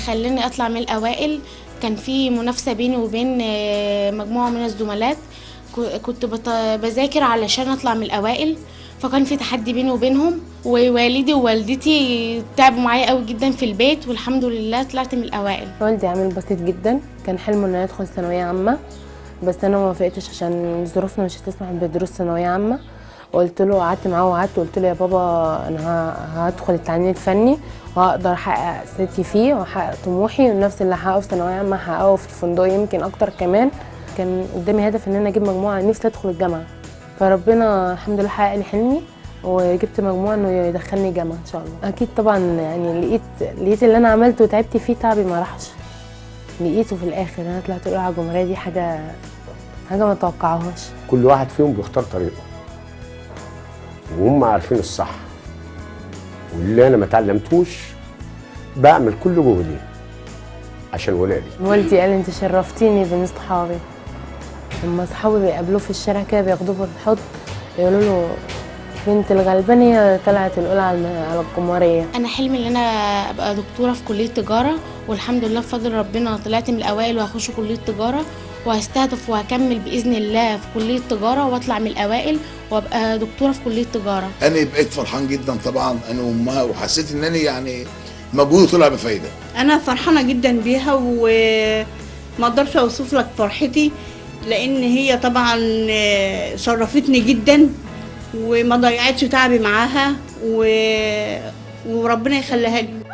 خلاني اطلع من الاوائل كان في منافسه بيني وبين آه، مجموعه من الزملات ك- كنت بط- بذاكر علشان اطلع من الاوائل فكان في تحدي بيني وبينهم ووالدي ووالدتي تعبوا معايا قوي جدا في البيت والحمد لله طلعت من الاوائل والدي عامل بسيط جدا كان حلمه انه يدخل ثانويه عامه بس انا ما وافقتش عشان ظروفنا مش هتسمح بدروس ثانويه عامه وقلت له قعدت معاه وقعدت وقلت له يا بابا انا ه- هدخل التعليم الفني وهقدر احقق ذاتي فيه واحقق طموحي ونفس اللي هحققه في ثانويه عامه هحققه في الفندق يمكن اكتر كمان كان قدامي هدف ان انا اجيب مجموعه نفسي ادخل الجامعه فربنا الحمد لله حقق لي حلمي وجبت مجموعه انه يدخلني جامعه ان شاء الله اكيد طبعا يعني لقيت لقيت اللي انا عملته وتعبت فيه تعبي ما راحش لقيته في الاخر انا طلعت اولى على الجمهوريه دي حاجه حاجه ما توقعهاش كل واحد فيهم بيختار طريقه وهم عارفين الصح واللي انا ما اتعلمتوش بعمل كل جهدي عشان ولادي والدي قال انت شرفتيني بين اصحابي لما اصحابي بيقابلوه في الشارع كده بياخدوه في الحضن يقولوا له بنت الغلبان هي طلعت الاولى على الم- على الجمهوريه انا حلمي ان انا ابقى دكتوره في كليه تجاره والحمد لله بفضل ربنا طلعت من الاوائل وهخش كليه تجاره وهستهدف وهكمل باذن الله في كليه تجاره واطلع من الاوائل وابقى دكتوره في كليه تجاره انا بقيت فرحان جدا طبعا انا وامها وحسيت ان انا يعني مجهودي طلع بفايده انا فرحانه جدا بيها وما اقدرش اوصف لك فرحتي لان هي طبعا آه، شرفتني جدا وما ضيعتش تعبي معاها و... وربنا يخليها لي